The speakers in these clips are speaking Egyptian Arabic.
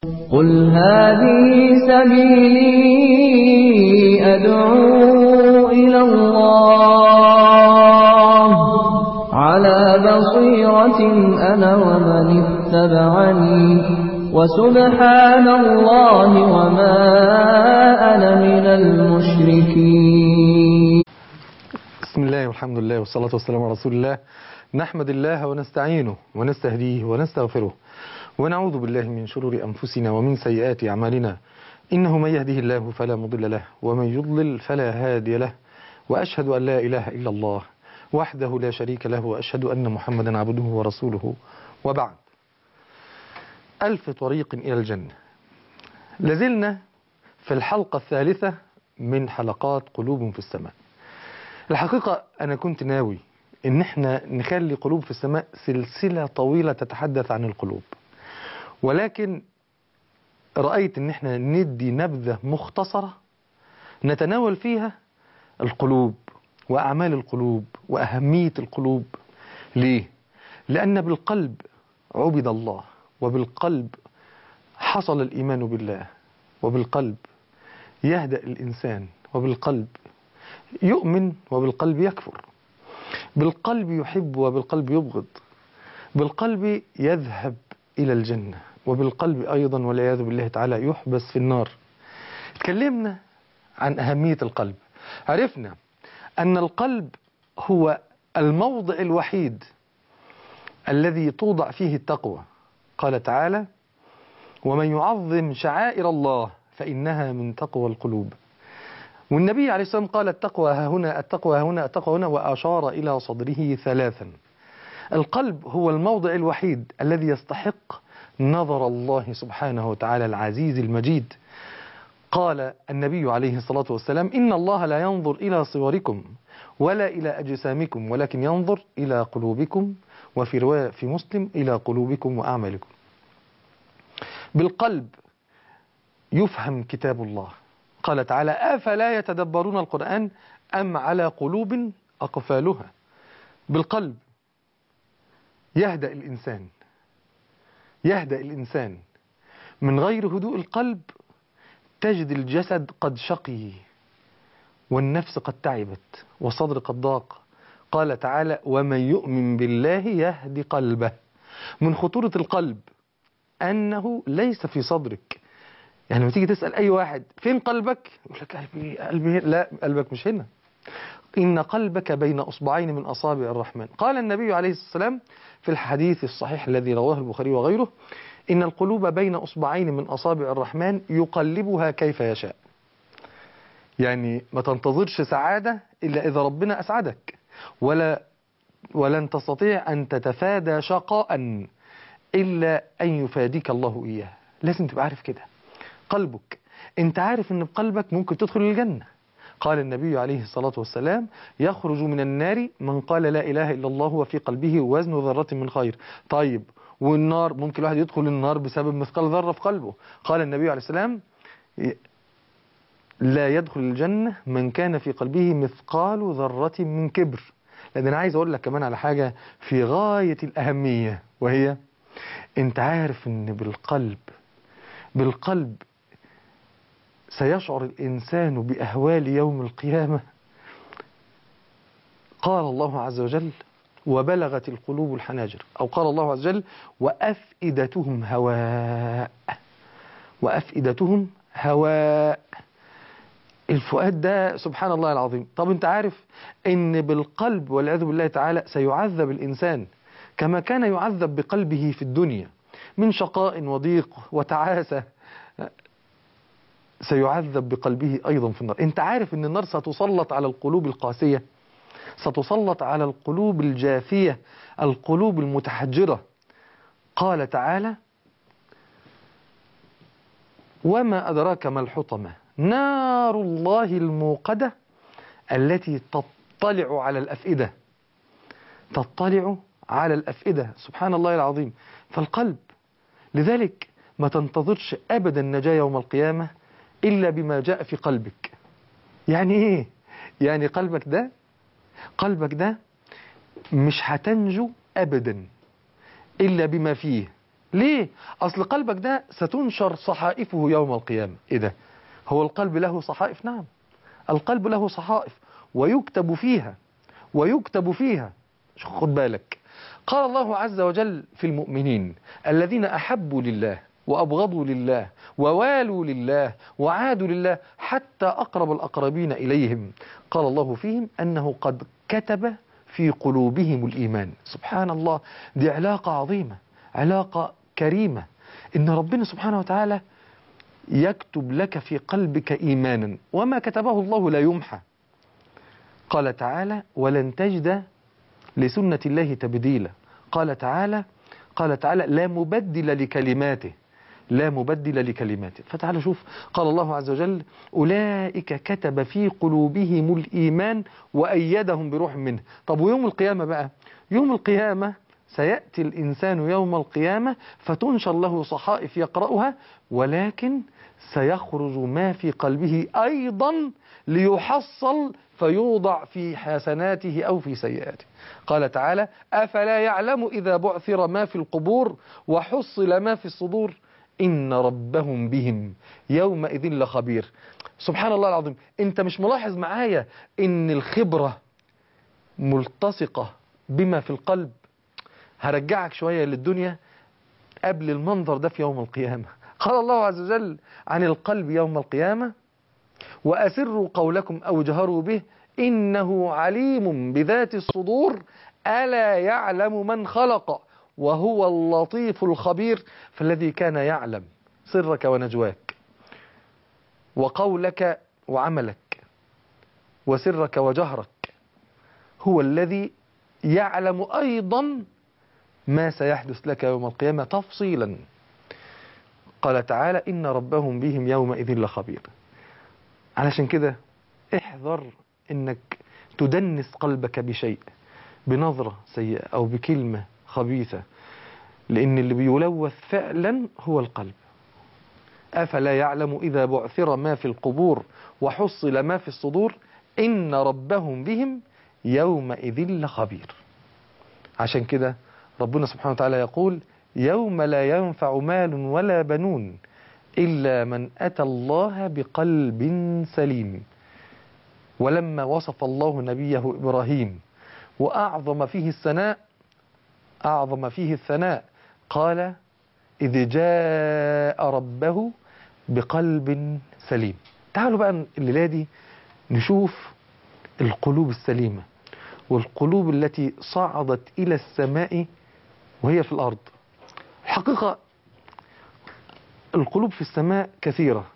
قل هذه سبيلي أدعو إلى الله على بصيرة أنا ومن اتبعني وسبحان الله وما أنا من المشركين بسم الله والحمد لله والصلاة والسلام على رسول الله نحمد الله ونستعينه ونستهديه ونستغفره ونعوذ بالله من شرور أنفسنا ومن سيئات أعمالنا إنه من يهده الله فلا مضل له ومن يضلل فلا هادي له وأشهد أن لا إله إلا الله وحده لا شريك له وأشهد أن محمدا عبده ورسوله وبعد ألف طريق إلى الجنة لازلنا في الحلقة الثالثة من حلقات قلوب في السماء الحقيقة أنا كنت ناوي إن إحنا نخلي قلوب في السماء سلسلة طويلة تتحدث عن القلوب ولكن رأيت إن إحنا ندي نبذة مختصرة نتناول فيها القلوب وأعمال القلوب وأهمية القلوب ليه؟ لأن بالقلب عبد الله وبالقلب حصل الإيمان بالله وبالقلب يهدأ الإنسان وبالقلب يؤمن وبالقلب يكفر بالقلب يحب وبالقلب يبغض بالقلب يذهب إلى الجنة وبالقلب أيضا والعياذ بالله تعالى يحبس في النار تكلمنا عن أهمية القلب عرفنا أن القلب هو الموضع الوحيد الذي توضع فيه التقوى قال تعالى ومن يعظم شعائر الله فإنها من تقوى القلوب والنبي عليه الصلاة والسلام قال التقوى ها هنا التقوى ها هنا التقوى هنا وأشار إلى صدره ثلاثا القلب هو الموضع الوحيد الذي يستحق نظر الله سبحانه وتعالى العزيز المجيد قال النبي عليه الصلاة والسلام إن الله لا ينظر إلى صوركم ولا إلى أجسامكم ولكن ينظر إلى قلوبكم وفي رواية في مسلم إلى قلوبكم وأعمالكم بالقلب يفهم كتاب الله قال تعالى أفلا يتدبرون القرآن أم على قلوب أقفالها بالقلب يهدأ الإنسان يهدأ الإنسان من غير هدوء القلب تجد الجسد قد شقي والنفس قد تعبت والصدر قد ضاق قال تعالى ومن يؤمن بالله يهدي قلبه من خطورة القلب أنه ليس في صدرك يعني لما تيجي تسأل أي واحد فين قلبك يقول لك قلبي قلبي لا قلبك مش هنا إن قلبك بين أصبعين من أصابع الرحمن قال النبي عليه الصلاة والسلام في الحديث الصحيح الذي رواه البخاري وغيره إن القلوب بين أصبعين من أصابع الرحمن يقلبها كيف يشاء يعني ما تنتظرش سعادة إلا إذا ربنا أسعدك ولا ولن تستطيع أن تتفادى شقاء إلا أن يفاديك الله إياه لازم تبقى عارف كده قلبك انت عارف ان بقلبك ممكن تدخل الجنة قال النبي عليه الصلاة والسلام يخرج من النار من قال لا إله إلا الله وفي قلبه وزن ذرة من خير طيب والنار ممكن الواحد يدخل النار بسبب مثقال ذرة في قلبه قال النبي عليه السلام لا يدخل الجنة من كان في قلبه مثقال ذرة من كبر لأن أنا عايز أقول لك كمان على حاجة في غاية الأهمية وهي أنت عارف أن بالقلب بالقلب سيشعر الإنسان بأهوال يوم القيامة قال الله عز وجل وبلغت القلوب الحناجر أو قال الله عز وجل وأفئدتهم هواء وأفئدتهم هواء الفؤاد ده سبحان الله العظيم طب انت عارف ان بالقلب والعياذ بالله تعالى سيعذب الإنسان كما كان يعذب بقلبه في الدنيا من شقاء وضيق وتعاسة سيعذب بقلبه أيضا في النار انت عارف ان النار ستسلط على القلوب القاسية ستسلط على القلوب الجافية القلوب المتحجرة قال تعالى وما أدراك ما الحطمة نار الله الموقدة التي تطلع على الأفئدة تطلع على الأفئدة سبحان الله العظيم فالقلب لذلك ما تنتظرش أبدا نجاة يوم القيامة إلا بما جاء في قلبك يعني إيه؟ يعني قلبك ده قلبك ده مش هتنجو أبدا إلا بما فيه ليه اصل قلبك ده ستنشر صحائفه يوم القيامة ايه ده هو القلب له صحائف نعم القلب له صحائف ويكتب فيها ويكتب فيها خد بالك قال الله عز وجل في المؤمنين الذين أحبوا لله وأبغضوا لله ووالوا لله وعادوا لله حتى أقرب الأقربين إليهم قال الله فيهم أنه قد كتب في قلوبهم الإيمان سبحان الله دي علاقة عظيمة علاقة كريمة إن ربنا سبحانه وتعالى يكتب لك في قلبك إيمانا وما كتبه الله لا يمحى قال تعالى ولن تجد لسنة الله تبديلا قال تعالى قال تعالى لا مبدل لكلماته لا مبدل لكلماته فتعالى شوف قال الله عز وجل أولئك كتب في قلوبهم الإيمان وأيدهم بروح منه طب ويوم القيامة بقى يوم القيامة سيأتي الإنسان يوم القيامة فتنشر له صحائف يقرأها ولكن سيخرج ما في قلبه أيضا ليحصل فيوضع في حسناته أو في سيئاته قال تعالى أفلا يعلم إذا بعثر ما في القبور وحصل ما في الصدور إن ربهم بهم يومئذ لخبير سبحان الله العظيم أنت مش ملاحظ معايا إن الخبرة ملتصقة بما في القلب هرجعك شوية للدنيا قبل المنظر ده في يوم القيامة قال الله عز وجل عن القلب يوم القيامة وأسروا قولكم أو جهروا به إنه عليم بذات الصدور ألا يعلم من خلق وهو اللطيف الخبير فالذي كان يعلم سرك ونجواك وقولك وعملك وسرك وجهرك هو الذي يعلم أيضا ما سيحدث لك يوم القيامة تفصيلا قال تعالى إن ربهم بهم يومئذ لخبير علشان كده احذر انك تدنس قلبك بشيء بنظرة سيئة او بكلمة خبيثة لان اللي بيلوث فعلا هو القلب افلا يعلم اذا بعثر ما في القبور وحصل ما في الصدور ان ربهم بهم يومئذ لخبير عشان كده ربنا سبحانه وتعالى يقول يوم لا ينفع مال ولا بنون إلا من أتى الله بقلب سليم ولما وصف الله نبيه إبراهيم وأعظم فيه الثناء أعظم فيه الثناء قال إذ جاء ربه بقلب سليم تعالوا بقى الليلة دي نشوف القلوب السليمة والقلوب التي صعدت إلى السماء وهي في الأرض الحقيقة القلوب في السماء كثيرة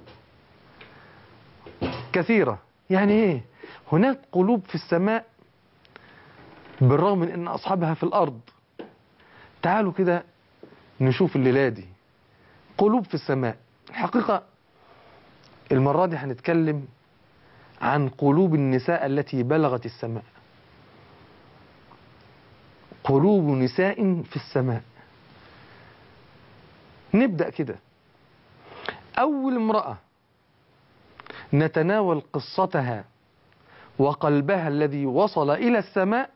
كثيرة يعني ايه هناك قلوب في السماء بالرغم من ان اصحابها في الارض تعالوا كده نشوف الليلة دي قلوب في السماء الحقيقة المرة دي هنتكلم عن قلوب النساء التي بلغت السماء قلوب نساء في السماء نبدأ كده أول امرأة نتناول قصتها وقلبها الذي وصل إلى السماء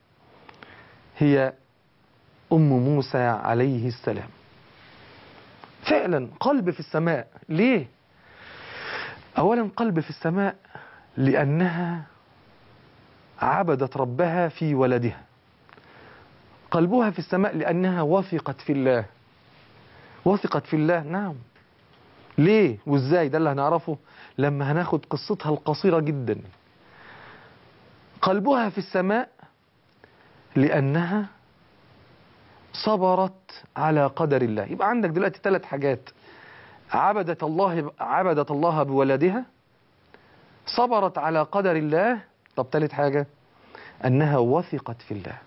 هي أم موسى عليه السلام فعلا قلب في السماء ليه أولا قلب في السماء لأنها عبدت ربها في ولدها قلبها في السماء لأنها وثقت في الله وثقت في الله نعم ليه وازاي ده اللي هنعرفه لما هناخد قصتها القصيرة جدا قلبها في السماء لأنها صبرت على قدر الله يبقى عندك دلوقتي ثلاث حاجات عبدت الله عبدت الله بولدها صبرت على قدر الله طب ثالث حاجة أنها وثقت في الله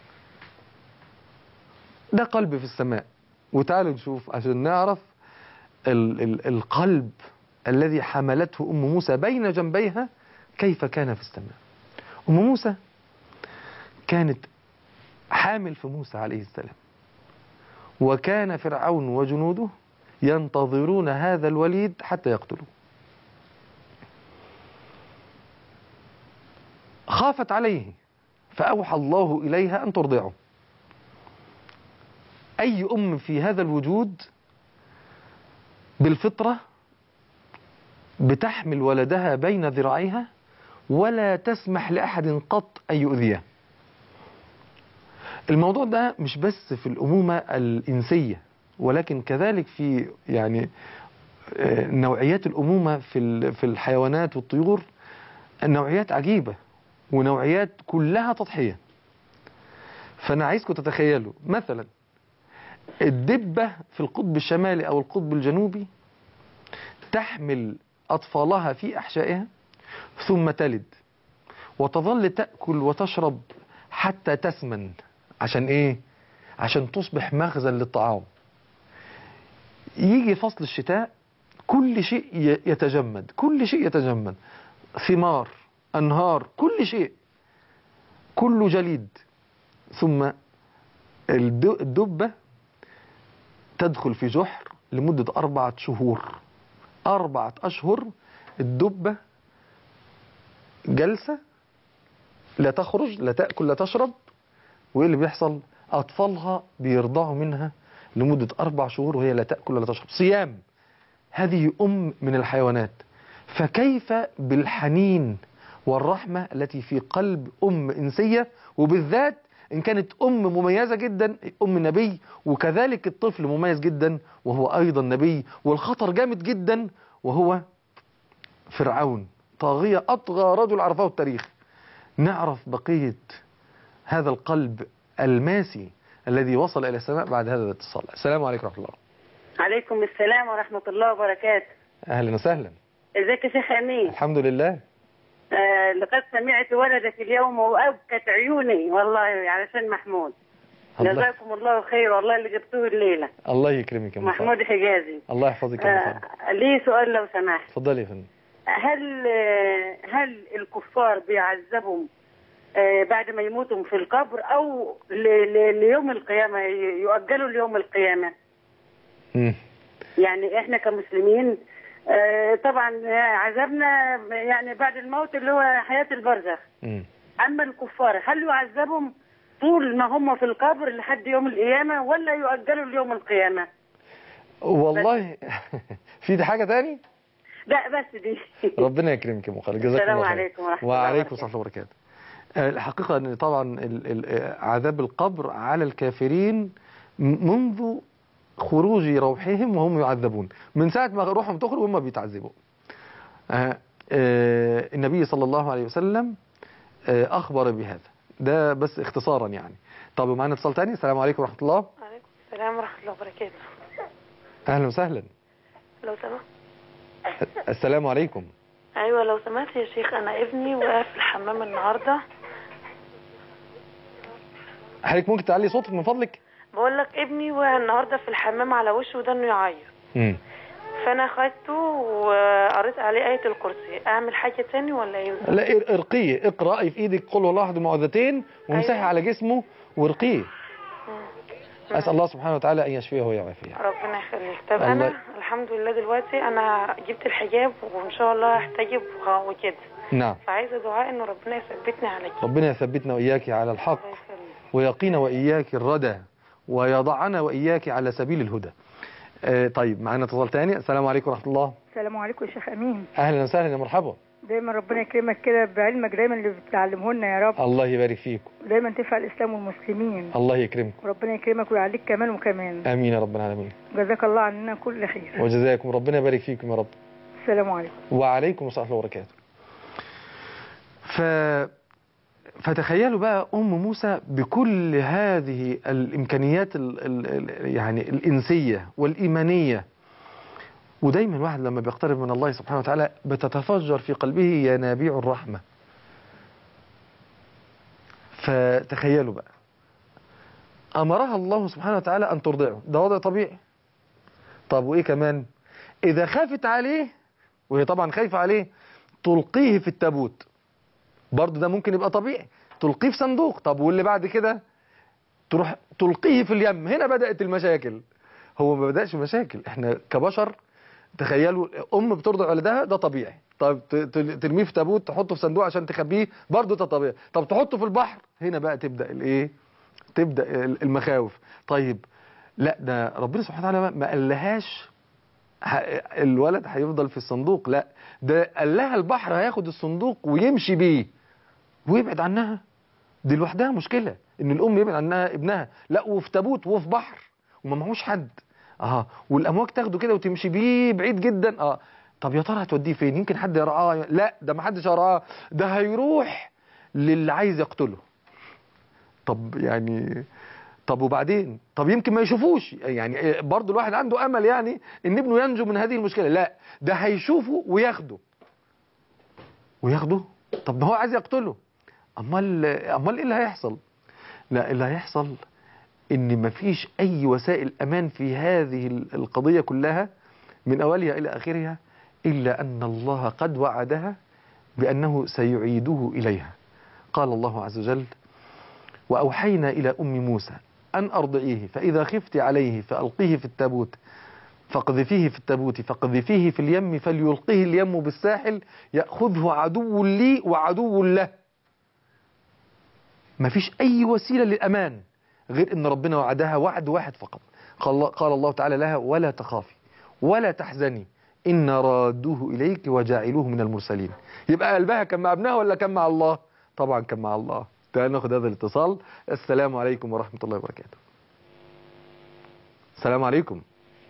ده قلب في السماء وتعالوا نشوف عشان نعرف ال ال القلب الذي حملته أم موسى بين جنبيها كيف كان في السماء أم موسى كانت حامل في موسى عليه السلام وكان فرعون وجنوده ينتظرون هذا الوليد حتى يقتلوه خافت عليه فأوحى الله إليها أن ترضعه أي أم في هذا الوجود بالفطرة بتحمل ولدها بين ذراعيها ولا تسمح لأحد قط أن يؤذيه الموضوع ده مش بس في الأمومة الإنسية ولكن كذلك في يعني آه، نوعيات الأمومة في ال- في الحيوانات والطيور النوعيات عجيبة ونوعيات كلها تضحية فأنا عايزكم تتخيلوا مثلا الدبة في القطب الشمالي أو القطب الجنوبي تحمل أطفالها في أحشائها ثم تلد وتظل تأكل وتشرب حتى تسمن عشان إيه؟ عشان تصبح مخزن للطعام يجي فصل الشتاء كل شيء ي- يتجمد كل شيء يتجمد ثمار أنهار كل شيء كله جليد ثم الد- الدبة تدخل في جحر لمدة أربعة شهور أربعة أشهر الدبة جلسة لا تخرج لا تأكل لا تشرب وإيه اللي بيحصل أطفالها بيرضعوا منها لمدة أربع شهور وهي لا تأكل ولا تشرب صيام هذه أم من الحيوانات فكيف بالحنين والرحمة التي في قلب أم إنسية وبالذات إن كانت أم مميزة جدا أم نبي وكذلك الطفل مميز جدا وهو أيضا نبي والخطر جامد جدا وهو فرعون طاغية أطغى رجل عرفه التاريخ نعرف بقية هذا القلب الماسي الذي وصل إلى السماء بعد هذا الاتصال السلام عليكم ورحمة الله عليكم السلام ورحمة الله وبركاته أهلا وسهلا ازيك يا شيخ أمين الحمد لله آه لقد سمعت ولدك اليوم وأبكت عيوني والله علشان محمود الله, جزاكم الله خير والله اللي جبتوه الليلة الله يكرمك يا محمود محمود حجازي الله يحفظك يا محمود آه لي سؤال لو سمحت اتفضلي يا فندم هل آه هل الكفار بيعذبوا آه بعد ما يموتوا في القبر أو ل- ل- ليوم القيامة ي- يؤجلوا ليوم القيامة مم. يعني احنا كمسلمين آه، طبعا عذابنا يعني بعد الموت اللي هو حياة البرزخ مم. اما الكفار هل يعذبهم طول ما هم في القبر لحد يوم القيامة ولا يؤجلوا ليوم القيامة والله في دي حاجة تاني لا بس دي ربنا يكرمك يا مخالد جزاك السلام الله خير عليكم ورحمة الله وعليكم وبركاته. ورحمة الله وبركاته آه، الحقيقة أن طبعا ال- ال- آه، عذاب القبر على الكافرين م- منذ خروج روحهم وهم يعذبون من ساعة ما روحهم تخرج وهم بيتعذبوا آه، آه، النبي صلى الله عليه وسلم آه، أخبر بهذا ده بس اختصارا يعني طب معانا اتصال تاني السلام عليكم ورحمة الله عليكم السلام ورحمة الله وبركاته أهلا وسهلا لو سمحت السلام عليكم أيوة لو سمحت يا شيخ أنا ابني وقف في الحمام النهاردة حضرتك ممكن تعلي صوتك من فضلك بقول لك ابني وقع النهاردة في الحمام على وشه وده إنه يعيط مم. فأنا خدته وقريت عليه آية الكرسي أعمل حاجة تاني ولا إيه؟ لا ار- ارقيه اقرأي في ايدك قل هو الله احد معوذتين وامسحي أيوة. على جسمه وارقيه مم. اسال الله سبحانه وتعالى ان يشفيه ويعافيه ربنا يخليك طب الله- أنا الحمد لله دلوقتي أنا جبت الحجاب وإن شاء الله هحتجب وه- وكده نعم فعايزة دعاء إنه ربنا يثبتني على كده ربنا يثبتنا واياك على الحق الله يخليك ويقينا واياك الردى ويضعنا واياك على سبيل الهدى آه طيب معانا اتصال تاني السلام عليكم ورحمه الله السلام عليكم يا شيخ امين اهلا وسهلا يا مرحبا دايما ربنا يكرمك كده بعلمك دايما اللي بتعلمه لنا يا رب الله يبارك فيكم دايما تنفع الاسلام والمسلمين الله يكرمكم وربنا يكرمك ويعليك كمان وكمان امين يا رب العالمين جزاك الله عننا كل خير وجزاكم ربنا يبارك فيكم يا رب السلام عليكم وعليكم السلام ورحمة الله وبركاته ف... فتخيلوا بقى أم موسى بكل هذه الإمكانيات ال... ال... ال... يعني الإنسية والإيمانية ودايما الواحد لما بيقترب من الله سبحانه وتعالى بتتفجر في قلبه ينابيع الرحمة فتخيلوا بقى أمرها الله سبحانه وتعالى أن ترضعه ده وضع طبيعي طب وإيه كمان إذا خافت عليه وهي طبعا خايفة عليه تلقيه في التابوت برضه ده ممكن يبقى طبيعي تلقيه في صندوق طب واللي بعد كده تروح تلقيه في اليم هنا بدأت المشاكل هو ما بدأش مشاكل احنا كبشر تخيلوا ام بترضع ولدها ده طبيعي طب ت- ت- ترميه في تابوت تحطه في صندوق عشان تخبيه برضه ده طبيعي طب تحطه في البحر هنا بقى تبدأ الايه تبدأ ال- المخاوف طيب لا ده ربنا سبحانه وتعالى ما- ما قالهاش ه- الولد هيفضل في الصندوق لا ده قال لها البحر هياخد الصندوق ويمشي بيه ويبعد عنها دي لوحدها مشكلة ان الام يبعد عنها ابنها لا وفي تابوت وفي بحر وما معهوش حد اه والامواج تاخده كده وتمشي بيه بعيد جدا اه طب يا ترى هتوديه فين يمكن حد يرعاه لا ده ما حدش يرعاه ده هيروح للي عايز يقتله طب يعني طب وبعدين طب يمكن ما يشوفوش يعني برضه الواحد عنده امل يعني ان ابنه ينجو من هذه المشكله لا ده هيشوفه وياخده وياخده طب ما هو عايز يقتله امال امال ايه اللي هيحصل لا اللي هيحصل ان مفيش اي وسائل امان في هذه القضيه كلها من اولها الى اخرها الا ان الله قد وعدها بانه سيعيده اليها قال الله عز وجل واوحينا الى ام موسى ان ارضعيه فاذا خفت عليه فالقيه في التابوت فاقذفيه في التابوت فاقذفيه في اليم فليلقيه اليم بالساحل ياخذه عدو لي وعدو له مفيش اي وسيله للامان غير ان ربنا وعدها وعد واحد فقط قال قال الله تعالى لها ولا تخافي ولا تحزني ان رادوه اليك وجاعلوه من المرسلين يبقى قلبها كان مع ابنها ولا كان مع الله طبعا كان مع الله تعالوا ناخد هذا الاتصال السلام عليكم ورحمه الله وبركاته السلام عليكم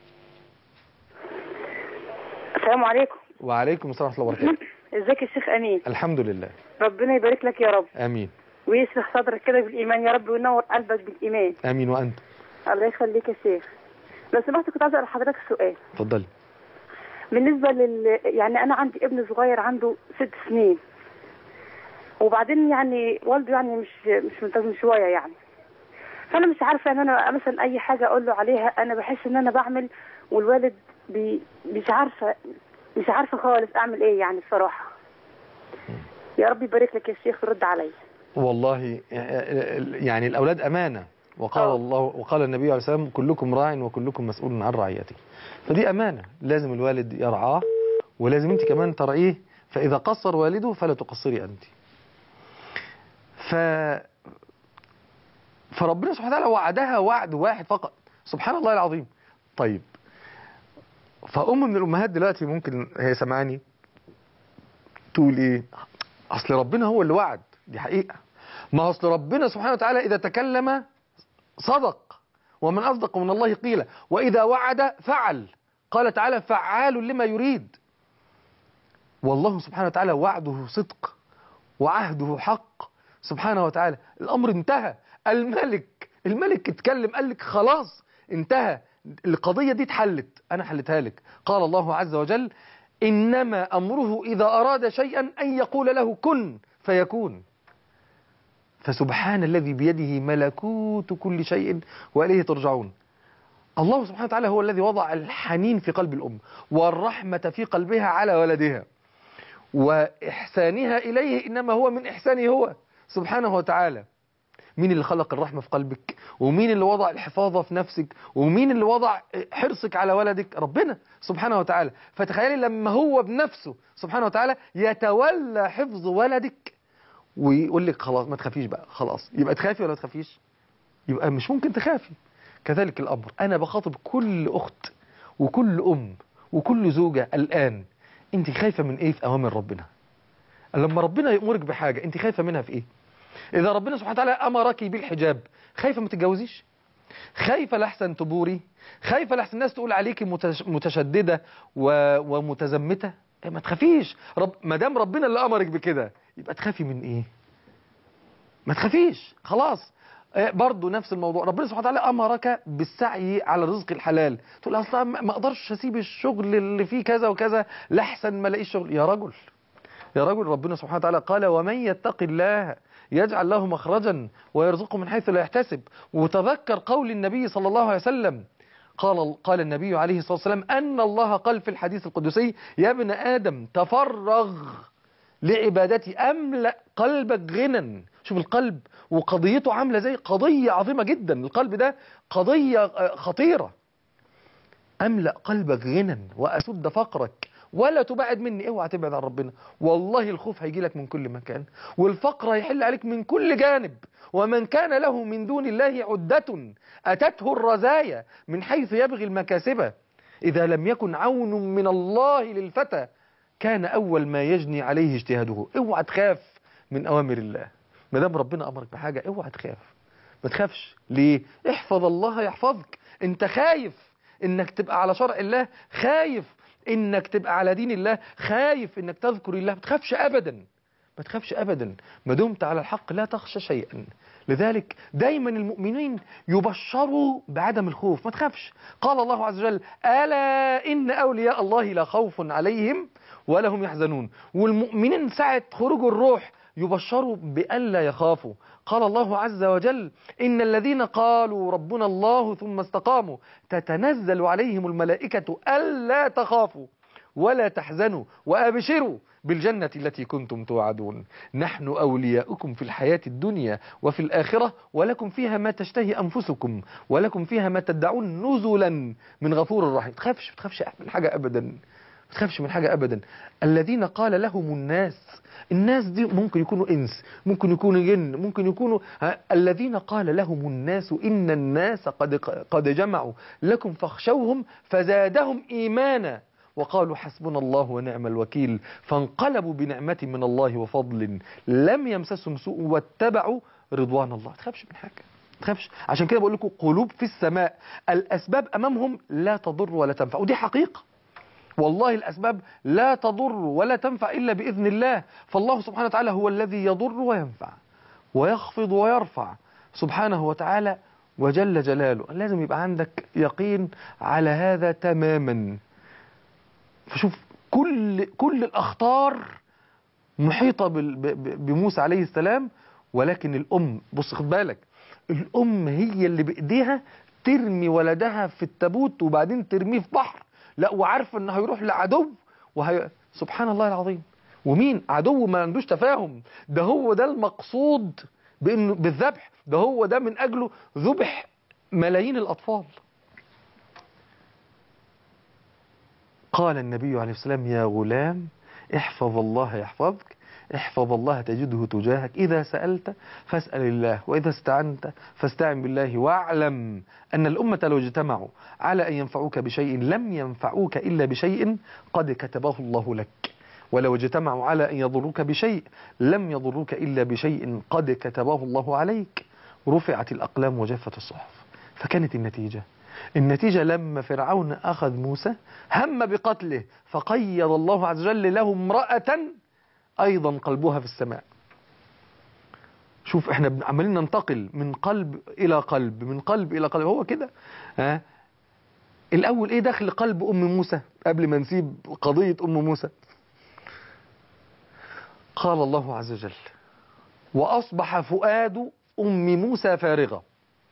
السلام عليكم وعليكم السلام ورحمه الله وبركاته ازيك يا شيخ امين الحمد لله ربنا يبارك لك يا رب امين ويشرح صدرك كده بالايمان يا رب وينور قلبك بالايمان امين وانت الله يخليك يا شيخ لو سمحت كنت عايزه اسال حضرتك سؤال اتفضلي بالنسبه لل يعني انا عندي ابن صغير عنده ست سنين وبعدين يعني والده يعني مش مش ملتزم شويه يعني فانا مش عارفه ان انا مثلا اي حاجه اقول له عليها انا بحس ان انا بعمل والوالد بي مش عارفه مش عارفه خالص اعمل ايه يعني الصراحه يا رب يبارك لك يا شيخ ورد عليا والله يعني الاولاد امانه وقال آه. الله وقال النبي عليه الصلاه والسلام كلكم راع وكلكم مسؤول عن رعيته فدي امانه لازم الوالد يرعاه ولازم انت كمان ترعيه فاذا قصر والده فلا تقصري انت ف فربنا سبحانه وتعالى وعدها وعد واحد فقط سبحان الله العظيم طيب فأم من الأمهات دلوقتي ممكن هي سمعاني تقول إيه أصل ربنا هو اللي وعد دي حقيقة ما هو أصل ربنا سبحانه وتعالى إذا تكلم صدق ومن أصدق من الله قيل وإذا وعد فعل قال تعالى فعال لما يريد والله سبحانه وتعالى وعده صدق وعهده حق سبحانه وتعالى الأمر انتهى الملك الملك اتكلم قال لك خلاص انتهى القضية دي اتحلت أنا حلتها لك قال الله عز وجل إنما أمره إذا أراد شيئا أن يقول له كن فيكون فسبحان الذي بيده ملكوت كل شيء وإليه ترجعون الله سبحانه وتعالى هو الذي وضع الحنين في قلب الأم والرحمة في قلبها على ولدها وإحسانها إليه إنما هو من إحسانه هو سبحانه وتعالى مين اللي خلق الرحمة في قلبك ومين اللي وضع الحفاظة في نفسك ومين اللي وضع حرصك على ولدك ربنا سبحانه وتعالى فتخيلي لما هو بنفسه سبحانه وتعالى يتولى حفظ ولدك ويقول لك خلاص ما تخافيش بقى خلاص يبقى تخافي ولا تخافيش يبقى مش ممكن تخافي كذلك الأمر أنا بخاطب كل أخت وكل أم وكل زوجة الآن أنت خايفة من إيه في أوامر ربنا لما ربنا يأمرك بحاجة أنت خايفة منها في إيه إذا ربنا سبحانه وتعالى أمرك بالحجاب خايفة ما تتجوزيش خايفة لحسن تبوري خايفة لحسن الناس تقول عليكي متش- متشددة و... ومتزمتة إيه، ما تخافيش رب... ما دام ربنا اللي أمرك بكده يبقى تخافي من إيه ما تخافيش خلاص آه، برضو نفس الموضوع ربنا سبحانه وتعالى امرك بالسعي على الرزق الحلال تقول اصلا ما ما اقدرش اسيب الشغل اللي فيه كذا وكذا لاحسن ما الاقيش شغل يا رجل يا رجل ربنا سبحانه وتعالى قال ومن يتق الله يجعل له مخرجا ويرزقه من حيث لا يحتسب وتذكر قول النبي صلى الله عليه وسلم قال قال النبي عليه الصلاه والسلام ان الله قال في الحديث القدسي يا ابن ادم تفرغ لعبادتي املا قلبك غنى شوف القلب وقضيته عامله زي قضيه عظيمه جدا القلب ده قضيه آه، خطيره املا قلبك غنى واسد فقرك ولا تبعد مني اوعى تبعد عن ربنا والله الخوف هيجي لك من كل مكان والفقر هيحل عليك من كل جانب ومن كان له من دون الله عدة أتته الرزايا من حيث يبغي المكاسب إذا لم يكن عون من الله للفتى كان أول ما يجني عليه اجتهاده اوعى تخاف من أوامر الله ما دام ربنا أمرك بحاجة اوعى تخاف ما تخافش ليه احفظ الله يحفظك انت خايف انك تبقى على شرع الله خايف انك تبقى على دين الله خايف انك تذكر الله ما تخافش ابدا ما تخافش ابدا ما دمت على الحق لا تخشى شيئا لذلك دايما المؤمنين يبشروا بعدم الخوف ما تخافش قال الله عز وجل ألا إن أولياء الله لا خوف عليهم ولا هم يحزنون والمؤمنين ساعة خروج الروح يبشروا بألا يخافوا قال الله عز وجل إن الذين قالوا ربنا الله ثم استقاموا تتنزل عليهم الملائكة ألا تخافوا ولا تحزنوا وأبشروا بالجنة التي كنتم توعدون نحن أولياؤكم في الحياة الدنيا وفي الآخرة ولكم فيها ما تشتهي أنفسكم ولكم فيها ما تدعون نزلا من غفور رحيم تخافش تخافش من حاجة أبدا ما تخافش من حاجة أبدا الذين قال لهم الناس الناس دي ممكن يكونوا إنس ممكن يكونوا جن ممكن يكونوا ها الذين قال لهم الناس إن الناس قد, قد جمعوا لكم فاخشوهم فزادهم إيمانا وقالوا حسبنا الله ونعم الوكيل فانقلبوا بنعمة من الله وفضل لم يمسسهم سوء واتبعوا رضوان الله تخافش من حاجة تخافش عشان كده بقول لكم قلوب في السماء الأسباب أمامهم لا تضر ولا تنفع ودي حقيقة والله الأسباب لا تضر ولا تنفع إلا بإذن الله فالله سبحانه وتعالى هو الذي يضر وينفع ويخفض ويرفع سبحانه وتعالى وجل جلاله لازم يبقى عندك يقين على هذا تماما فشوف كل كل الأخطار محيطة بال- ب- ب- بموسى عليه السلام ولكن الأم بص خد بالك الأم هي اللي بإيديها ترمي ولدها في التابوت وبعدين ترميه في بحر لا وعارفه انه هيروح لعدو وهي سبحان الله العظيم ومين عدو ما عندوش تفاهم ده هو ده المقصود بانه بالذبح ده هو ده من اجله ذبح ملايين الاطفال قال النبي عليه السلام يا غلام احفظ الله يحفظك احفظ الله تجده تجاهك إذا سألت فاسأل الله وإذا استعنت فاستعن بالله واعلم أن الأمة لو اجتمعوا على أن ينفعوك بشيء لم ينفعوك إلا بشيء قد كتبه الله لك ولو اجتمعوا على أن يضروك بشيء لم يضروك إلا بشيء قد كتبه الله عليك رفعت الأقلام وجفت الصحف فكانت النتيجة النتيجة لما فرعون أخذ موسى هم بقتله فقيض الله عز وجل له امرأة أيضا قلبها في السماء شوف احنا بن- عمالين ننتقل من قلب إلى قلب من قلب إلى قلب هو كده ها الأول إيه دخل قلب أم موسى قبل ما نسيب قضية أم موسى قال الله عز وجل وأصبح فؤاد أم موسى فارغة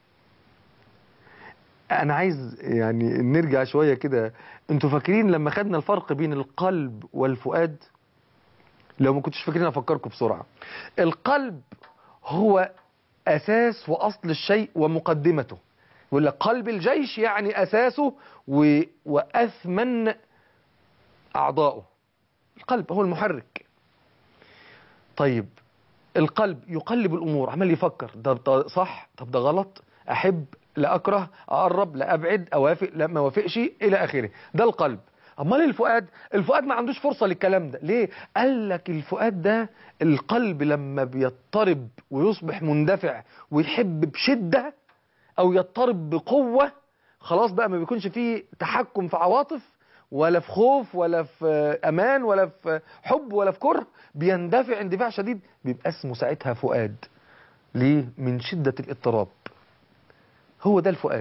أنا عايز يعني نرجع شوية كده أنتوا فاكرين لما خدنا الفرق بين القلب والفؤاد لو ما كنتش فاكرين أفكركم بسرعة القلب هو أساس وأصل الشيء ومقدمته يقول لك قلب الجيش يعني أساسه و... وأثمن أعضائه القلب هو المحرك طيب القلب يقلب الأمور عمال يفكر ده ده صح طب ده غلط أحب لا أكره أقرب لا أبعد أوافق لا ما وافقش إلى آخره ده القلب أمال الفؤاد الفؤاد ما عندوش فرصة للكلام ده ليه قال لك الفؤاد ده القلب لما بيضطرب ويصبح مندفع ويحب بشدة أو يضطرب بقوة خلاص بقى ما بيكونش فيه تحكم في عواطف ولا في خوف ولا في امان ولا في حب ولا في كره بيندفع اندفاع شديد بيبقى اسمه ساعتها فؤاد ليه من شدة الاضطراب هو ده الفؤاد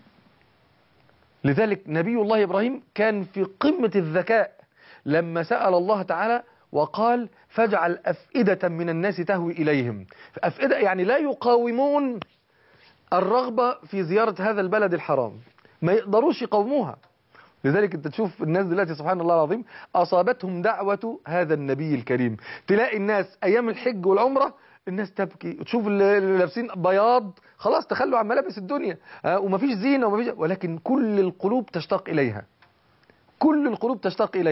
لذلك نبي الله إبراهيم كان في قمة الذكاء لما سأل الله تعالى وقال فاجعل أفئدة من الناس تهوي إليهم أفئدة يعني لا يقاومون الرغبة في زيارة هذا البلد الحرام ما يقدروش يقاوموها لذلك انت تشوف الناس دلوقتي سبحان الله العظيم اصابتهم دعوة هذا النبي الكريم تلاقي الناس ايام الحج والعمرة الناس تبكي تشوف اللي اللي لابسين بياض خلاص تخلوا عن ملابس الدنيا ها، ومفيش زينة ومفيش ولكن كل القلوب تشتاق اليها كل القلوب تشتاق اليها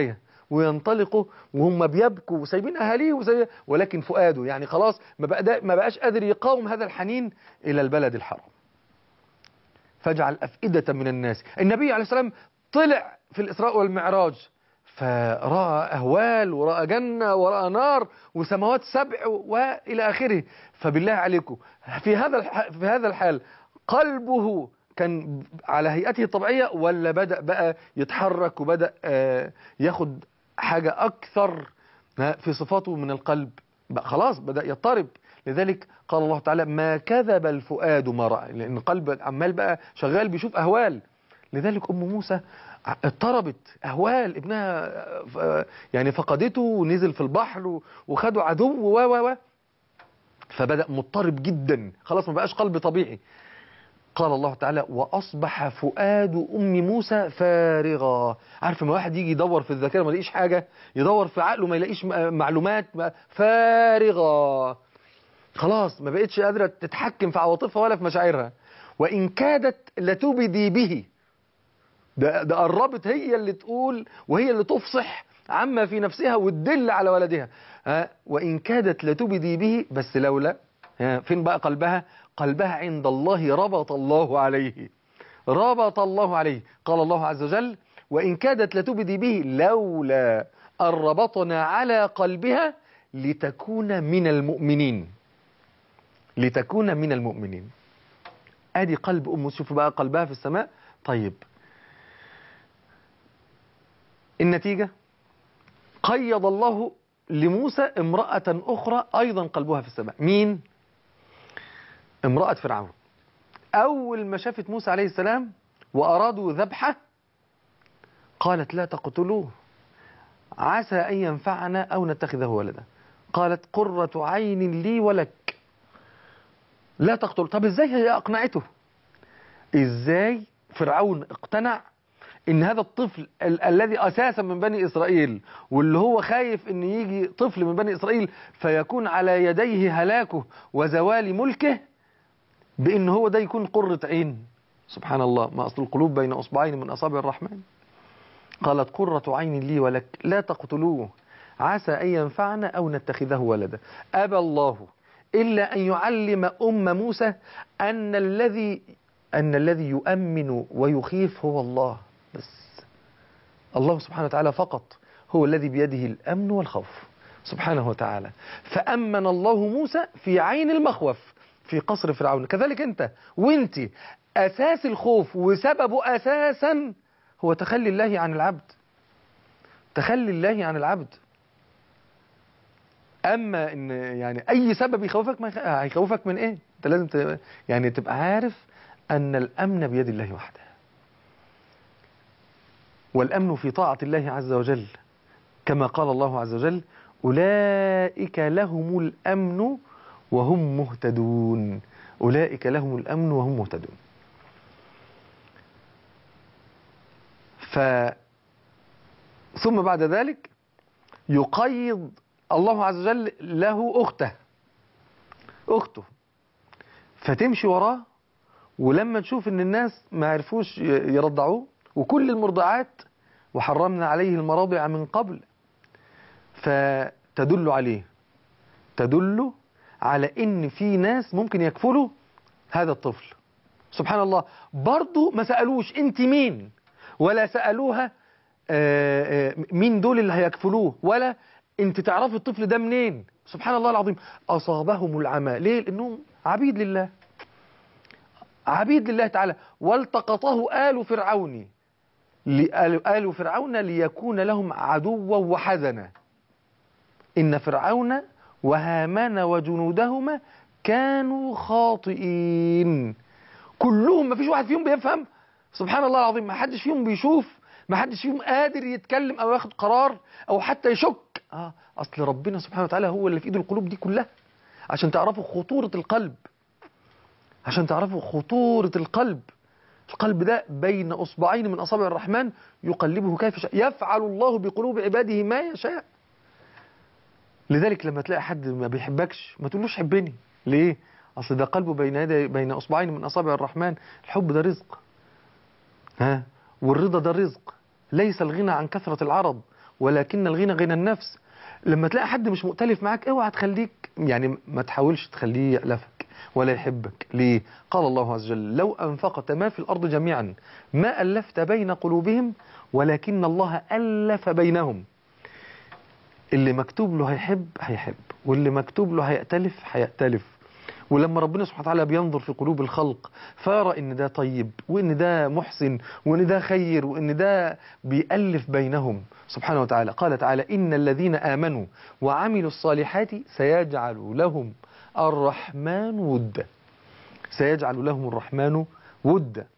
وينطلقوا وهم بيبكوا وسايبين اهاليه وسايبين ولكن فؤاده يعني خلاص ما بقى ما بقاش قادر يقاوم هذا الحنين الى البلد الحرام فاجعل افئده من الناس النبي عليه السلام طلع في الاسراء والمعراج فراى اهوال وراى جنه وراى نار وسماوات سبع والى اخره فبالله عليكم في هذا الح... في هذا الحال قلبه كان على هيئته الطبيعيه ولا بدا بقى يتحرك وبدا آه، ياخد حاجه اكثر في صفاته من القلب بقى خلاص بدا يضطرب لذلك قال الله تعالى ما كذب الفؤاد ما راى لان القلب عمال بقى شغال بيشوف اهوال لذلك ام موسى اضطربت اهوال ابنها ف- يعني فقدته ونزل في البحر و- وخده عدو و و و فبدا مضطرب جدا خلاص ما بقاش قلب طبيعي قال الله تعالى واصبح فؤاد ام موسى فارغا عارف لما واحد يجي يدور في الذاكره ما يلاقيش حاجه يدور في عقله ما يلاقيش م- معلومات ما- فارغا خلاص ما بقتش قادره تتحكم في عواطفها ولا في مشاعرها وان كادت لتبدي به ده ده قربت هي اللي تقول وهي اللي تفصح عما في نفسها وتدل على ولدها ها وإن كادت لتبدي به بس لولا ها فين بقى قلبها قلبها عند الله ربط الله عليه ربط الله عليه قال الله عز وجل وإن كادت لتبدي به لولا أن ربطنا على قلبها لتكون من المؤمنين لتكون من المؤمنين ادي قلب ام شوف بقى قلبها في السماء طيب النتيجة قيض الله لموسى امرأة أخرى أيضا قلبها في السماء مين؟ امرأة فرعون أول ما شافت موسى عليه السلام وأرادوا ذبحه قالت لا تقتلوه عسى أن ينفعنا أو نتخذه ولدا قالت قرة عين لي ولك لا تقتل طب ازاي هي أقنعته ازاي فرعون اقتنع ان هذا الطفل ال- الذي اساسا من بني اسرائيل واللي هو خايف ان يجي طفل من بني اسرائيل فيكون على يديه هلاكه وزوال ملكه بان هو ده يكون قرة عين سبحان الله ما اصل القلوب بين اصبعين من اصابع الرحمن قالت قرة عين لي ولك لا تقتلوه عسى ان ينفعنا او نتخذه ولدا ابى الله الا ان يعلم ام موسى ان الذي ان الذي يؤمن ويخيف هو الله بس الله سبحانه وتعالى فقط هو الذي بيده الأمن والخوف سبحانه وتعالى فأمن الله موسى في عين المخوف في قصر فرعون كذلك أنت وانت أساس الخوف وسببه أساسا هو تخلي الله عن العبد تخلي الله عن العبد أما إن يعني أي سبب يخوفك ما يخ- هيخوفك من إيه أنت لازم ت... يعني تبقى عارف أن الأمن بيد الله وحده والأمن في طاعة الله عز وجل كما قال الله عز وجل أولئك لهم الأمن وهم مهتدون أولئك لهم الأمن وهم مهتدون ف ثم بعد ذلك يقيض الله عز وجل له أخته أخته فتمشي وراه ولما تشوف ان الناس ما عرفوش ي- يرضعوه وكل المرضعات وحرمنا عليه المراضع من قبل فتدل عليه تدل على ان في ناس ممكن يكفلوا هذا الطفل سبحان الله برضو ما سألوش انت مين ولا سألوها آه، آه، مين دول اللي هيكفلوه ولا انت تعرفي الطفل ده منين سبحان الله العظيم اصابهم العمى ليه لانهم عبيد لله عبيد لله تعالى والتقطه آل فرعون لآل آل فرعون ليكون لهم عدوا وحزنا إن فرعون وهامان وجنودهما كانوا خاطئين كلهم ما فيش واحد فيهم بيفهم سبحان الله العظيم ما حدش فيهم بيشوف ما حدش فيهم قادر يتكلم او ياخد قرار او حتى يشك اه اصل ربنا سبحانه وتعالى هو اللي في ايده القلوب دي كلها عشان تعرفوا خطورة القلب عشان تعرفوا خطورة القلب القلب ده بين أصبعين من أصابع الرحمن يقلبه كيف شاء يفعل الله بقلوب عباده ما يشاء لذلك لما تلاقي حد ما بيحبكش ما تقولوش حبني ليه أصل ده قلبه بين يدي بين أصبعين من أصابع الرحمن الحب ده رزق ها والرضا ده رزق ليس الغنى عن كثرة العرض ولكن الغنى غنى النفس لما تلاقي حد مش مؤتلف معاك اوعى تخليك يعني ما تحاولش تخليه يألفك ولا يحبك ليه قال الله عز وجل لو أنفقت ما في الأرض جميعا ما ألفت بين قلوبهم ولكن الله ألف بينهم اللي مكتوب له هيحب هيحب واللي مكتوب له هيأتلف هيأتلف ولما ربنا سبحانه وتعالى بينظر في قلوب الخلق فيرى ان ده طيب وان ده محسن وان ده خير وان ده بيألف بينهم سبحانه وتعالى قال تعالى ان الذين آمنوا وعملوا الصالحات سيجعل لهم الرحمن ودا سيجعل لهم الرحمن ودا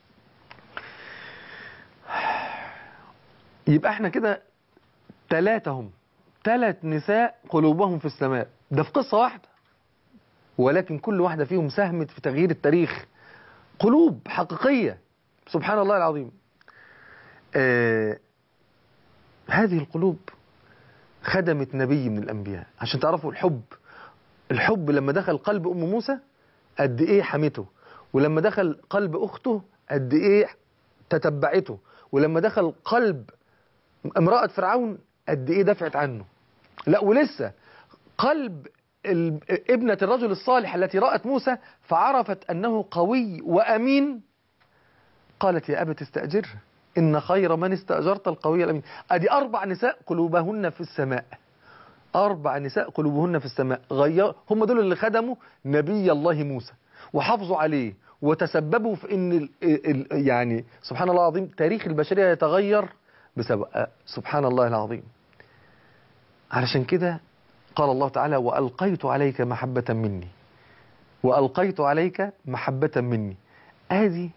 يبقى احنا كده ثلاثة هم ثلاث نساء قلوبهم في السماء ده في قصة واحدة ولكن كل واحدة فيهم ساهمت في تغيير التاريخ قلوب حقيقية سبحان الله العظيم آه هذه القلوب خدمت نبي من الأنبياء عشان تعرفوا الحب الحب لما دخل قلب أم موسى قد إيه حمته ولما دخل قلب أخته قد إيه تتبعته ولما دخل قلب امرأة فرعون قد إيه دفعت عنه لا ولسه قلب ال- ابنة الرجل الصالح التي رأت موسى فعرفت أنه قوي وأمين قالت يا أبت استأجره إن خير من استأجرت القوي الأمين أدي أربع نساء قلوبهن في السماء أربع نساء قلوبهن في السماء غير هم دول اللي خدموا نبي الله موسى وحافظوا عليه وتسببوا في ان ال ال يعني سبحان الله العظيم تاريخ البشريه يتغير بسبب آه، سبحان الله العظيم علشان كده قال الله تعالى والقيت عليك محبه مني والقيت عليك محبه مني ادي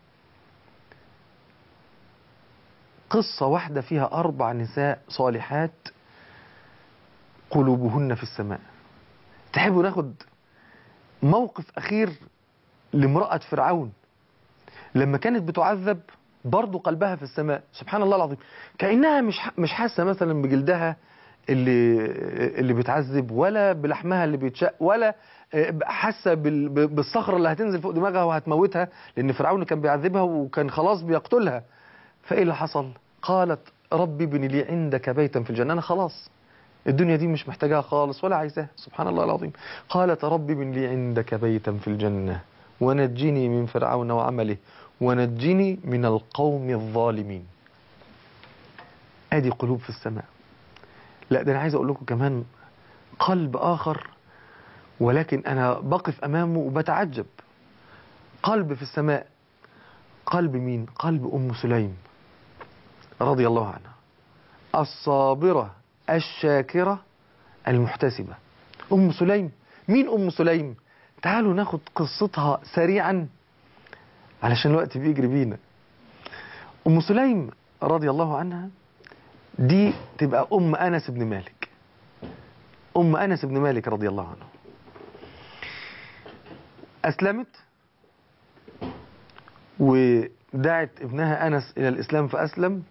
قصه واحده فيها اربع نساء صالحات قلوبهن في السماء تحبوا ناخد موقف أخير لامرأة فرعون لما كانت بتعذب برضو قلبها في السماء سبحان الله العظيم كأنها مش ح- مش حاسة مثلا بجلدها اللي اللي بتعذب ولا بلحمها اللي بيتشق ولا آه، حاسة بال- ب- بالصخرة اللي هتنزل فوق دماغها وهتموتها لأن فرعون كان بيعذبها وكان خلاص بيقتلها فإيه اللي حصل قالت ربي ابن لي عندك بيتا في الجنة أنا خلاص الدنيا دي مش محتاجاها خالص ولا عايزاها سبحان الله العظيم قالت رب ابن لي عندك بيتا في الجنة ونجني من فرعون وعمله ونجني من القوم الظالمين ادي قلوب في السماء لا ده انا عايز اقول لكم كمان قلب اخر ولكن انا بقف امامه وبتعجب قلب في السماء قلب مين قلب ام سليم رضي الله عنها الصابرة الشاكرة المحتسبة أم سليم مين أم سليم تعالوا ناخد قصتها سريعا علشان الوقت بيجري بينا أم سليم رضي الله عنها دي تبقى أم أنس بن مالك أم أنس بن مالك رضي الله عنه أسلمت ودعت ابنها أنس إلى الإسلام فأسلم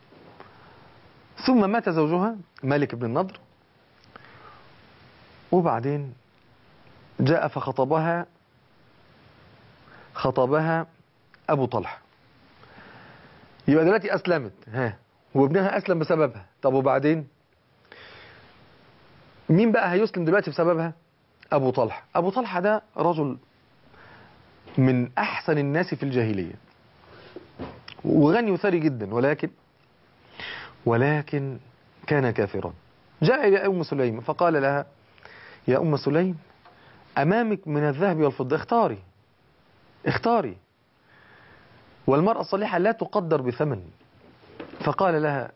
ثم مات زوجها مالك بن النضر وبعدين جاء فخطبها خطبها أبو طلحة يبقى دلوقتي أسلمت ها وابنها أسلم بسببها طب وبعدين مين بقى هيسلم دلوقتي بسببها أبو طلحة أبو طلحة ده رجل من أحسن الناس في الجاهلية وغني وثري جدا ولكن ولكن كان كافرا جاء إلى أم سليم فقال لها يا أم سليم أمامك من الذهب والفضة اختاري اختاري والمرأة الصالحة لا تقدر بثمن فقال لها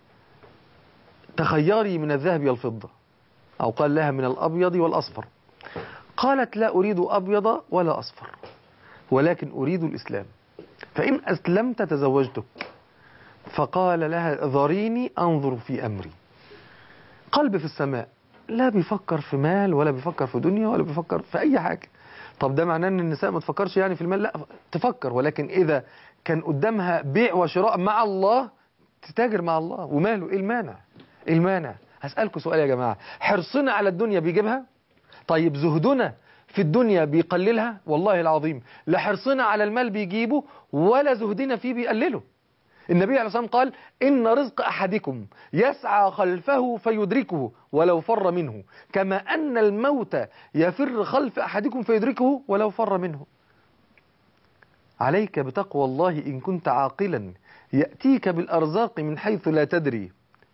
تخيري من الذهب والفضة أو قال لها من الأبيض والأصفر قالت لا أريد أبيض ولا أصفر ولكن أريد الإسلام فإن أسلمت تزوجتك فقال لها ذريني أنظر في أمري قلب في السماء لا بيفكر في مال ولا بيفكر في دنيا ولا بيفكر في أي حاجة طب ده معناه ان النساء ما تفكرش يعني في المال لا تفكر ولكن اذا كان قدامها بيع وشراء مع الله تتاجر مع الله وماله ايه المانع ايه المانع هسألكم سؤال يا جماعة حرصنا على الدنيا بيجيبها طيب زهدنا في الدنيا بيقللها والله العظيم لا حرصنا على المال بيجيبه ولا زهدنا فيه بيقلله النبي عليه الصلاة والسلام قال إن رزق أحدكم يسعى خلفه فيدركه ولو فر منه كما أن الموت يفر خلف أحدكم فيدركه ولو فر منه عليك بتقوى الله إن كنت عاقلا يأتيك بالأرزاق من حيث لا تدري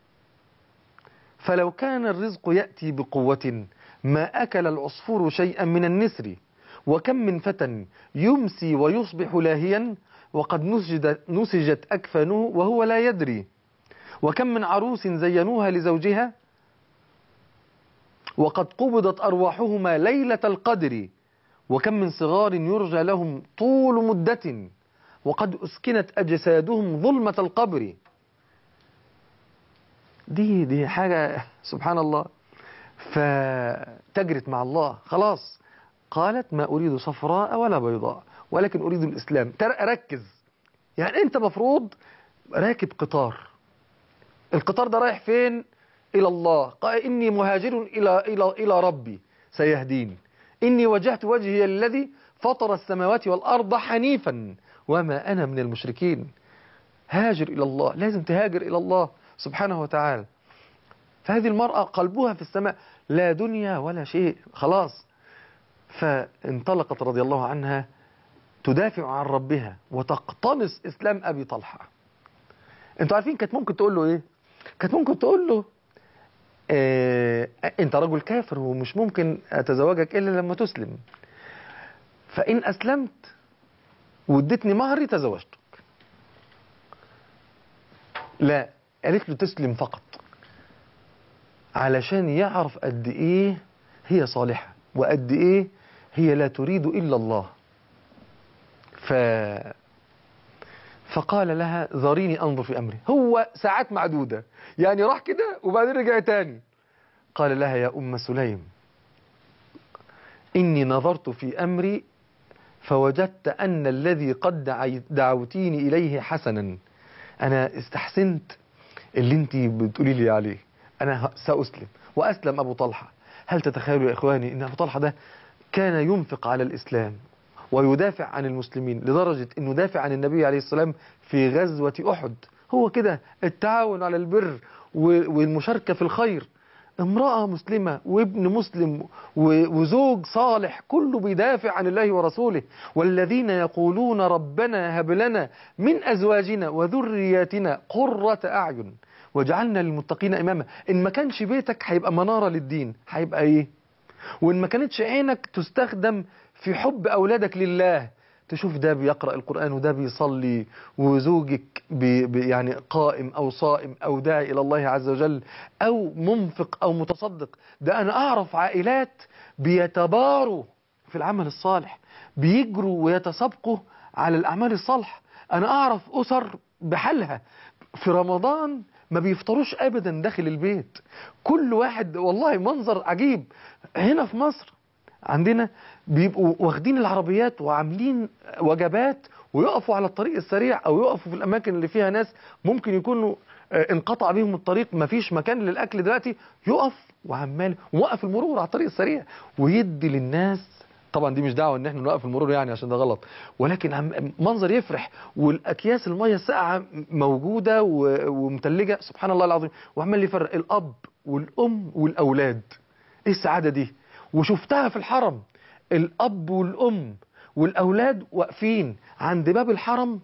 فلو كان الرزق يأتي بقوة ما أكل العصفور شيئا من النسر وكم من فتى يمسي ويصبح لاهيا وقد نسجت, نسجت أكفانه وهو لا يدري وكم من عروس زينوها لزوجها وقد قبضت أرواحهما ليلة القدر وكم من صغار يرجى لهم طول مدة وقد أسكنت أجسادهم ظلمة القبر دي دي حاجة سبحان الله فتجرت مع الله خلاص قالت ما أريد صفراء ولا بيضاء ولكن أريد الإسلام تر- ركز يعني أنت مفروض راكب قطار القطار ده رايح فين إلى الله قال إني مهاجر إلى, إلى, إلى ربي سيهدين إني وجهت وجهي الذي فطر السماوات والأرض حنيفا وما أنا من المشركين هاجر إلى الله لازم تهاجر إلى الله سبحانه وتعالى فهذه المرأة قلبها في السماء لا دنيا ولا شيء خلاص فانطلقت رضي الله عنها تدافع عن ربها وتقتنص إسلام أبي طلحة انتوا عارفين كانت ممكن تقول له ايه كانت ممكن تقول له اه انت رجل كافر ومش ممكن اتزوجك الا لما تسلم فان اسلمت واديتني مهري تزوجتك لا قالت له تسلم فقط علشان يعرف قد ايه هي صالحة وقد ايه هي لا تريد الا الله ف فقال لها ذريني انظر في امري هو ساعات معدودة يعني راح كده وبعدين رجع تاني قال لها يا ام سليم اني نظرت في امري فوجدت ان الذي قد دعي- دعوتيني اليه حسنا انا استحسنت اللي انت بتقولي لي عليه انا ه- ساسلم واسلم ابو طلحه هل تتخيلوا يا اخواني ان ابو طلحه ده كان ينفق على الاسلام ويدافع عن المسلمين لدرجة انه دافع عن النبي عليه السلام في غزوة احد هو كده التعاون على البر و- والمشاركة في الخير امرأة مسلمة وابن مسلم و- وزوج صالح كله بيدافع عن الله ورسوله والذين يقولون ربنا هب لنا من أزواجنا وذرياتنا قرة أعين وجعلنا للمتقين إماما إن ما كانش بيتك هيبقى منارة للدين هيبقى إيه وإن ما كانتش عينك تستخدم في حب أولادك لله تشوف ده بيقرأ القرآن وده بيصلي وزوجك بي بي يعني قائم أو صائم أو داعي إلى الله عز وجل أو منفق أو متصدق ده أنا أعرف عائلات بيتباروا في العمل الصالح بيجروا ويتسابقوا على الأعمال الصالحة أنا أعرف أسر بحالها في رمضان ما بيفطروش أبدا داخل البيت كل واحد والله منظر عجيب هنا في مصر عندنا بيبقوا واخدين العربيات وعاملين وجبات ويقفوا على الطريق السريع او يقفوا في الاماكن اللي فيها ناس ممكن يكونوا آه، انقطع بيهم الطريق مفيش مكان للاكل دلوقتي يقف وعمال وقف المرور على الطريق السريع ويدي للناس طبعا دي مش دعوه ان احنا نوقف المرور يعني عشان ده غلط ولكن عم منظر يفرح والاكياس الميه الساقعه موجوده و- ومتلجه سبحان الله العظيم وعمال يفرق الاب والام والاولاد ايه السعاده دي وشفتها في الحرم الاب والام والاولاد واقفين عند باب الحرم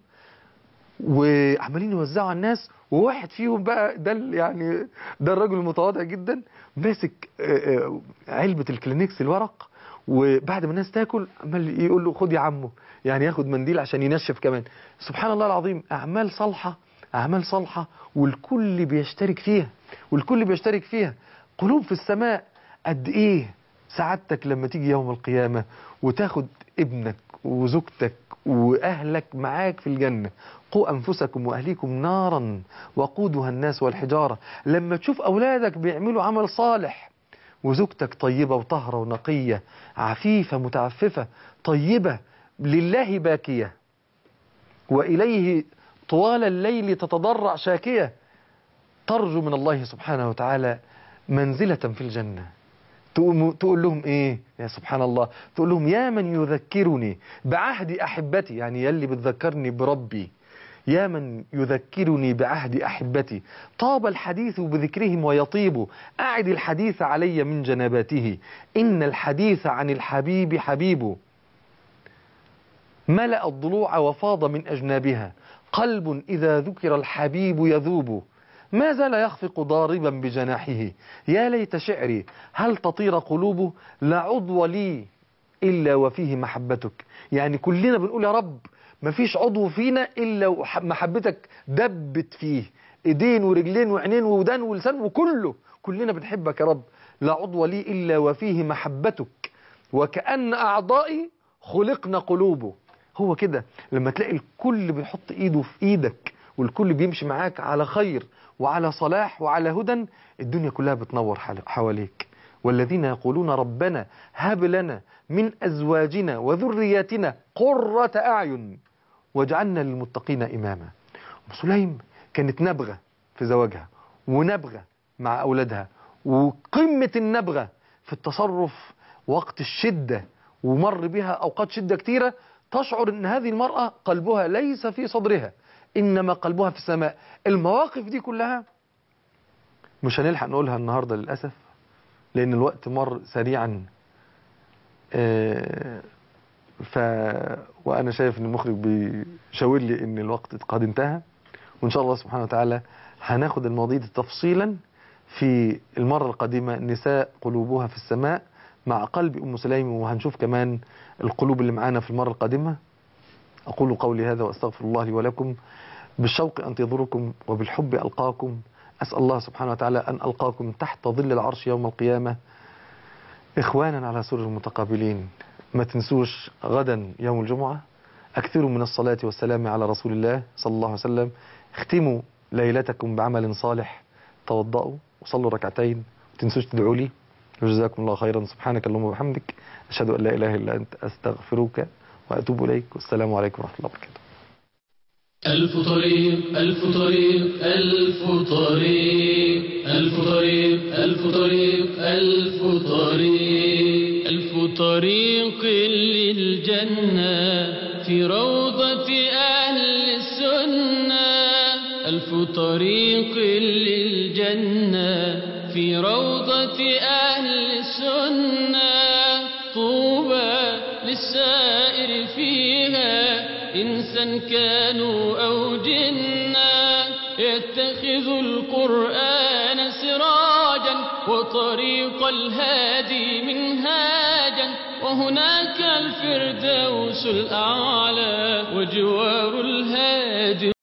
وعمالين يوزعوا على الناس وواحد فيهم بقى ده ال- يعني ده الراجل المتواضع جدا ماسك آه، آه، علبة الكلينكس الورق وبعد ما الناس تاكل عمال يقول له خد يا عمو يعني ياخد منديل عشان ينشف كمان سبحان الله العظيم اعمال صالحة اعمال صالحة والكل بيشترك فيها والكل بيشترك فيها قلوب في السماء قد ايه سعادتك لما تيجي يوم القيامة وتاخد ابنك وزوجتك وأهلك معاك في الجنة قوا أنفسكم وأهليكم نارا وقودها الناس والحجارة لما تشوف أولادك بيعملوا عمل صالح وزوجتك طيبة وطهرة ونقية عفيفة متعففة طيبة لله باكية وإليه طوال الليل تتضرع شاكية ترجو من الله سبحانه وتعالى منزلة في الجنة تقوم- تقول لهم ايه يا سبحان الله تقول لهم يا من يذكرني بعهد احبتي يعني يلي بتذكرني بربي يا من يذكرني بعهد أحبتي طاب الحديث بذكرهم ويطيب أعد الحديث علي من جنباته إن الحديث عن الحبيب حبيب ملأ الضلوع وفاض من أجنابها قلب إذا ذكر الحبيب يذوب ما زال يخفق ضاربا بجناحه يا ليت شعري هل تطير قلوبه لا عضو لي إلا وفيه محبتك يعني كلنا بنقول يا رب ما فيش عضو فينا إلا محبتك دبت فيه إيدين ورجلين وعينين وودان ولسان وكله كلنا بنحبك يا رب لا عضو لي إلا وفيه محبتك وكأن أعضائي خلقنا قلوبه هو كده لما تلاقي الكل بيحط ايده في ايدك والكل بيمشي معاك على خير وعلى صلاح وعلى هدى الدنيا كلها بتنور حواليك والذين يقولون ربنا هب لنا من أزواجنا وذرياتنا قرة أعين واجعلنا للمتقين إماما أم سليم كانت نبغة في زواجها ونبغة مع أولادها وقمة النبغة في التصرف وقت الشدة ومر بها أوقات شدة كتيرة تشعر أن هذه المرأة قلبها ليس في صدرها إنما قلبها في السماء المواقف دي كلها مش هنلحق نقولها النهاردة للأسف لأن الوقت مر سريعا آه ف وأنا شايف أن المخرج بيشاور لي أن الوقت قد انتهى وإن شاء الله سبحانه وتعالى هناخد المواضيع دي تفصيلا في المرة القادمة نساء قلوبها في السماء مع قلب أم سليم وهنشوف كمان القلوب اللي معانا في المرة القادمة أقول قولي هذا وأستغفر الله لي ولكم بالشوق أنتظركم وبالحب ألقاكم أسأل الله سبحانه وتعالى أن ألقاكم تحت ظل العرش يوم القيامة إخوانا على سر متقابلين ما تنسوش غدا يوم الجمعة أكثروا من الصلاة والسلام على رسول الله صلى الله عليه وسلم اختموا ليلتكم بعمل صالح توضأوا وصلوا ركعتين وتنسوش تدعوا لي وجزاكم الله خيرا سبحانك اللهم وبحمدك أشهد أن لا إله إلا أنت أستغفرك وأتوب إليك والسلام عليكم ورحمة الله وبركاته ألف طريق ألف طريق ألف طريق ألف طريق ألف طريق ألف طريق ألف طريق للجنة في روضة أهل السنة ألف طريق للجنة في روضة أهل السنة طوبى للسائر فيها إنسا كانوا أو جنا يتخذ القرآن سراجا وطريق الهادي منهاجا وهناك الفردوس الأعلى وجوار الهادي